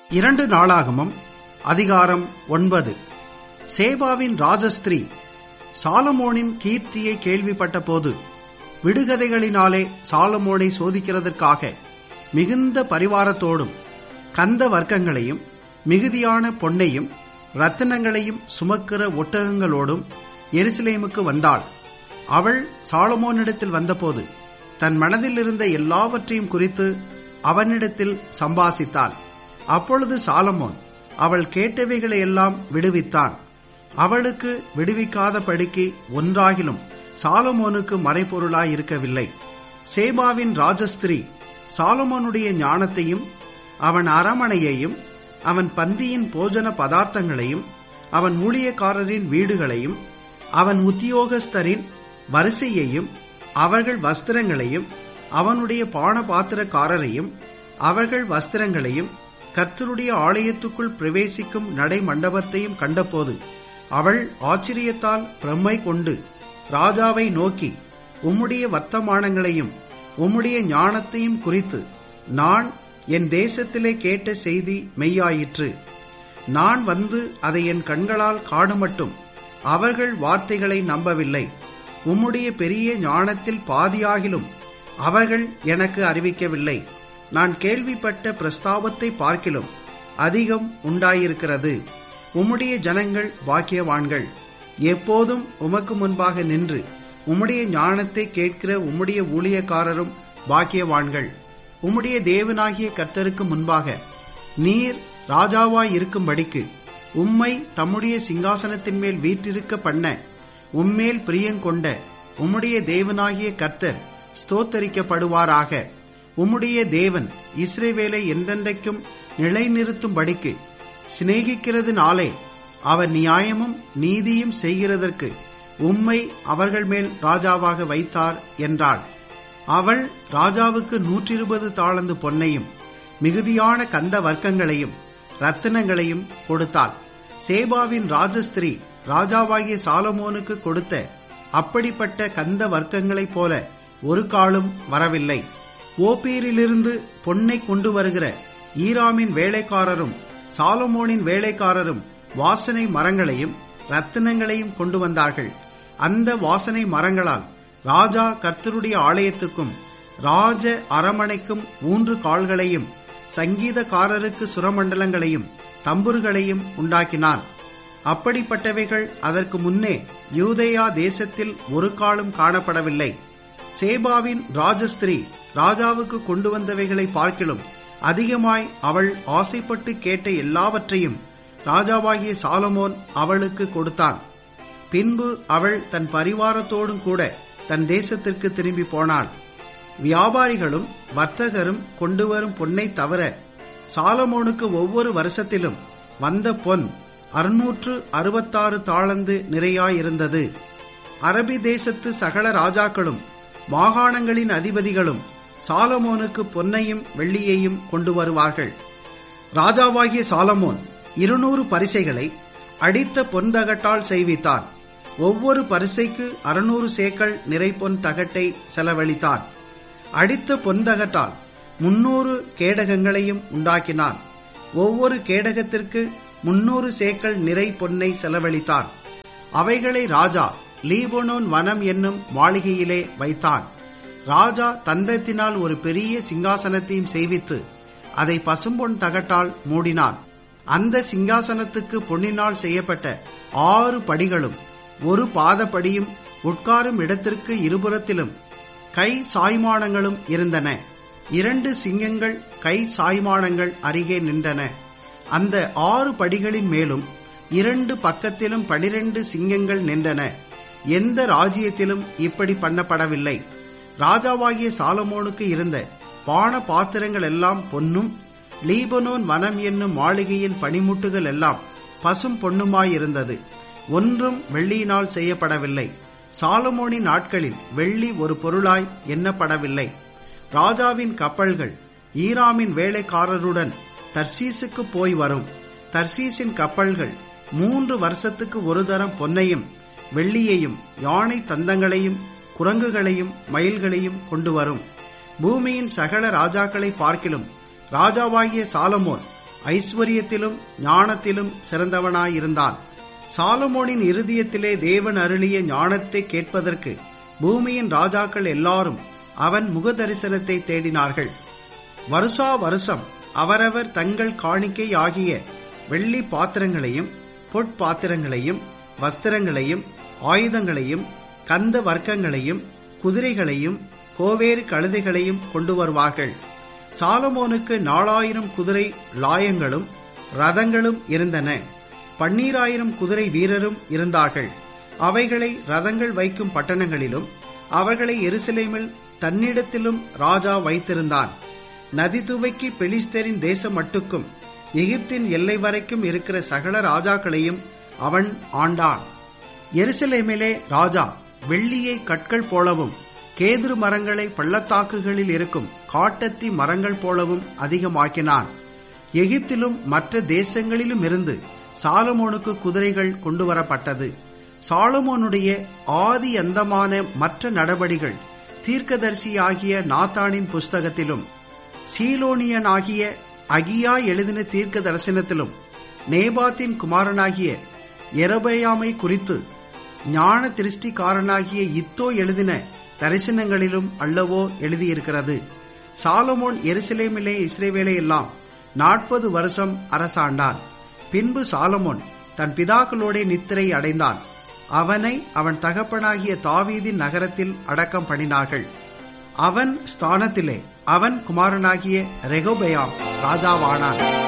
இரண்டு நாளாகமம் அதிகாரம் ஒன்பது சேபாவின் ராஜஸ்திரீ சாலமோனின் கீர்த்தியை கேள்விப்பட்ட போது விடுகதைகளினாலே சாலமோனை சோதிக்கிறதற்காக மிகுந்த பரிவாரத்தோடும் கந்த வர்க்கங்களையும் மிகுதியான பொன்னையும் ரத்தினங்களையும் சுமக்கிற ஒட்டகங்களோடும் எருசலேமுக்கு வந்தாள் அவள் சாலமோனிடத்தில் வந்தபோது தன் மனதில் இருந்த எல்லாவற்றையும் குறித்து அவனிடத்தில் சம்பாசித்தாள் அப்பொழுது சாலமோன் அவள் கேட்டவைகளை எல்லாம் விடுவித்தான் அவளுக்கு விடுவிக்காதபடிக்கு ஒன்றாகிலும் சாலமோனுக்கு மறைபொருளாய் இருக்கவில்லை சேபாவின் ராஜஸ்திரீ சாலமோனுடைய ஞானத்தையும் அவன் அரமனையையும் அவன் பந்தியின் போஜன பதார்த்தங்களையும் அவன் ஊழியக்காரரின் வீடுகளையும் அவன் உத்தியோகஸ்தரின் வரிசையையும் அவர்கள் வஸ்திரங்களையும் அவனுடைய பானபாத்திரக்காரரையும் அவர்கள் வஸ்திரங்களையும் கர்த்தருடைய ஆலயத்துக்குள் பிரவேசிக்கும் நடை மண்டபத்தையும் கண்டபோது அவள் ஆச்சரியத்தால் பிரம்மை கொண்டு ராஜாவை நோக்கி உம்முடைய வர்த்தமானங்களையும் உம்முடைய ஞானத்தையும் குறித்து நான் என் தேசத்திலே கேட்ட செய்தி மெய்யாயிற்று நான் வந்து அதை என் கண்களால் காணுமட்டும் அவர்கள் வார்த்தைகளை நம்பவில்லை உம்முடைய பெரிய ஞானத்தில் பாதியாகிலும் அவர்கள் எனக்கு அறிவிக்கவில்லை நான் கேள்விப்பட்ட பிரஸ்தாபத்தை பார்க்கிலும் அதிகம் உண்டாயிருக்கிறது உம்முடைய ஜனங்கள் பாக்கியவான்கள் எப்போதும் உமக்கு முன்பாக நின்று உம்முடைய ஞானத்தை கேட்கிற உம்முடைய ஊழியக்காரரும் பாக்கியவான்கள் உம்முடைய தேவனாகிய கர்த்தருக்கு முன்பாக நீர் ராஜாவாய் இருக்கும்படிக்கு உம்மை தம்முடைய சிங்காசனத்தின் மேல் வீற்றிருக்க பண்ண உம்மேல் பிரியங்கொண்ட உம்முடைய தேவனாகிய கர்த்தர் ஸ்தோத்தரிக்கப்படுவாராக உம்முடைய தேவன் இஸ்ரேவேலை என்றென்றைக்கும் நிலைநிறுத்தும்படிக்கு சிநேகிக்கிறதுனாலே அவர் நியாயமும் நீதியும் செய்கிறதற்கு உம்மை அவர்கள் மேல் ராஜாவாக வைத்தார் என்றாள் அவள் ராஜாவுக்கு நூற்றி இருபது தாளந்து பொன்னையும் மிகுதியான கந்த வர்க்கங்களையும் ரத்தினங்களையும் கொடுத்தாள் சேபாவின் ராஜஸ்திரீ ராஜாவாகிய சாலமோனுக்கு கொடுத்த அப்படிப்பட்ட கந்த வர்க்கங்களைப் போல ஒரு காலும் வரவில்லை ஓப்பீரிலிருந்து பொன்னை கொண்டு வருகிற ஈராமின் வேலைக்காரரும் சாலமோனின் வேலைக்காரரும் வாசனை மரங்களையும் ரத்தினங்களையும் கொண்டு வந்தார்கள் அந்த வாசனை மரங்களால் ராஜா கர்த்தருடைய ஆலயத்துக்கும் ராஜ அரமனைக்கும் மூன்று கால்களையும் சங்கீதக்காரருக்கு சுரமண்டலங்களையும் தம்புர்களையும் உண்டாக்கினான் அப்படிப்பட்டவைகள் அதற்கு முன்னே யூதேயா தேசத்தில் ஒரு காலம் காணப்படவில்லை சேபாவின் ராஜஸ்திரீ ராஜாவுக்கு கொண்டு வந்தவைகளை பார்க்கிலும் அதிகமாய் அவள் ஆசைப்பட்டு கேட்ட எல்லாவற்றையும் ராஜாவாகிய சாலமோன் அவளுக்கு கொடுத்தான் பின்பு அவள் தன் பரிவாரத்தோடும் கூட தன் தேசத்திற்கு திரும்பி போனாள் வியாபாரிகளும் வர்த்தகரும் கொண்டு வரும் பொன்னை தவிர சாலமோனுக்கு ஒவ்வொரு வருஷத்திலும் வந்த பொன் அறுநூற்று அறுபத்தாறு தாளந்து நிறையாயிருந்தது அரபி தேசத்து சகல ராஜாக்களும் மாகாணங்களின் அதிபதிகளும் சாலமோனுக்கு பொன்னையும் வெள்ளியையும் கொண்டு வருவார்கள் ராஜாவாகிய சாலமோன் இருநூறு பரிசைகளை அடித்த பொன் தகட்டால் செய்வித்தான் ஒவ்வொரு பரிசைக்கு அறுநூறு சேக்கள் நிறை பொன் தகட்டை செலவழித்தான் அடித்த பொன் தகட்டால் முன்னூறு கேடகங்களையும் உண்டாக்கினான் ஒவ்வொரு கேடகத்திற்கு முன்னூறு சேக்கள் நிறை பொன்னை செலவழித்தான் அவைகளை ராஜா லீபனோன் வனம் என்னும் மாளிகையிலே வைத்தான் ராஜா தந்தத்தினால் ஒரு பெரிய சிங்காசனத்தையும் செய்வித்து அதை பசும்பொன் தகட்டால் மூடினான் அந்த சிங்காசனத்துக்கு பொன்னினால் செய்யப்பட்ட ஆறு படிகளும் ஒரு பாதப்படியும் உட்காரும் இடத்திற்கு இருபுறத்திலும் கை சாய்மானங்களும் இருந்தன இரண்டு சிங்கங்கள் கை சாய்மானங்கள் அருகே நின்றன அந்த ஆறு படிகளின் மேலும் இரண்டு பக்கத்திலும் பனிரெண்டு சிங்கங்கள் நின்றன எந்த ராஜ்யத்திலும் இப்படி பண்ணப்படவில்லை ராஜாவாகிய சாலமோனுக்கு இருந்த பான பாத்திரங்கள் எல்லாம் பொன்னும் லீபனோன் வனம் என்னும் மாளிகையின் பனிமுட்டுகள் எல்லாம் பசும் பொன்னுமாயிருந்தது ஒன்றும் வெள்ளியினால் செய்யப்படவில்லை சாலமோனின் நாட்களில் வெள்ளி ஒரு பொருளாய் எண்ணப்படவில்லை ராஜாவின் கப்பல்கள் ஈராமின் வேலைக்காரருடன் தர்சீசுக்கு போய் வரும் தர்சீசின் கப்பல்கள் மூன்று வருஷத்துக்கு ஒரு தரம் பொன்னையும் வெள்ளியையும் யானை தந்தங்களையும் குரங்குகளையும் மயில்களையும் கொண்டு வரும் பூமியின் சகல ராஜாக்களை பார்க்கிலும் ராஜாவாகிய சாலமோன் ஐஸ்வர்யத்திலும் ஞானத்திலும் சிறந்தவனாயிருந்தான் சாலமோனின் இருதயத்திலே தேவன் அருளிய ஞானத்தை கேட்பதற்கு பூமியின் ராஜாக்கள் எல்லாரும் அவன் முகதரிசனத்தை தேடினார்கள் வருஷா வருஷம் அவரவர் தங்கள் காணிக்கை ஆகிய வெள்ளி பாத்திரங்களையும் பொற்பாத்திரங்களையும் வஸ்திரங்களையும் ஆயுதங்களையும் கந்த வர்க்கங்களையும் குதிரைகளையும் கோவேறு கழுதைகளையும் கொண்டு வருவார்கள் சாலமோனுக்கு நாலாயிரம் குதிரை லாயங்களும் ரதங்களும் இருந்தன பன்னீராயிரம் குதிரை வீரரும் இருந்தார்கள் அவைகளை ரதங்கள் வைக்கும் பட்டணங்களிலும் அவர்களை எருசலேமில் தன்னிடத்திலும் ராஜா வைத்திருந்தான் நதி துவைக்கு பெலிஸ்தரின் தேசம் மட்டுக்கும் எகிப்தின் எல்லை வரைக்கும் இருக்கிற சகல ராஜாக்களையும் அவன் ஆண்டான் எருசலேமிலே ராஜா வெள்ளியை கற்கள் போலவும் கேதுரு மரங்களை பள்ளத்தாக்குகளில் இருக்கும் காட்டத்தி மரங்கள் போலவும் அதிகமாக்கினான் எகிப்திலும் மற்ற தேசங்களிலும் இருந்து சாலமோனுக்கு குதிரைகள் கொண்டு வரப்பட்டது சாலமோனுடைய ஆதி அந்தமான மற்ற நடபடிகள் தீர்க்கதரிசியாகிய நாத்தானின் புஸ்தகத்திலும் சீலோனியனாகிய அகியா எழுதின தீர்க்க தரிசனத்திலும் நேபாத்தின் குமாரனாகிய எரபயாமை குறித்து ஞான திருஷ்டிக்காரனாகிய இத்தோ எழுதின தரிசனங்களிலும் அல்லவோ எழுதியிருக்கிறது சாலமோன் எருசலேமிலே இஸ்ரேவேலை எல்லாம் நாற்பது வருஷம் அரசாண்டான் பின்பு சாலமோன் தன் பிதாக்களோட நித்திரை அடைந்தான் அவனை அவன் தகப்பனாகிய தாவீதின் நகரத்தில் அடக்கம் பண்ணினார்கள் அவன் ஸ்தானத்திலே அவன் குமாரனாகிய ரெகோபயாம் ராஜாவானான்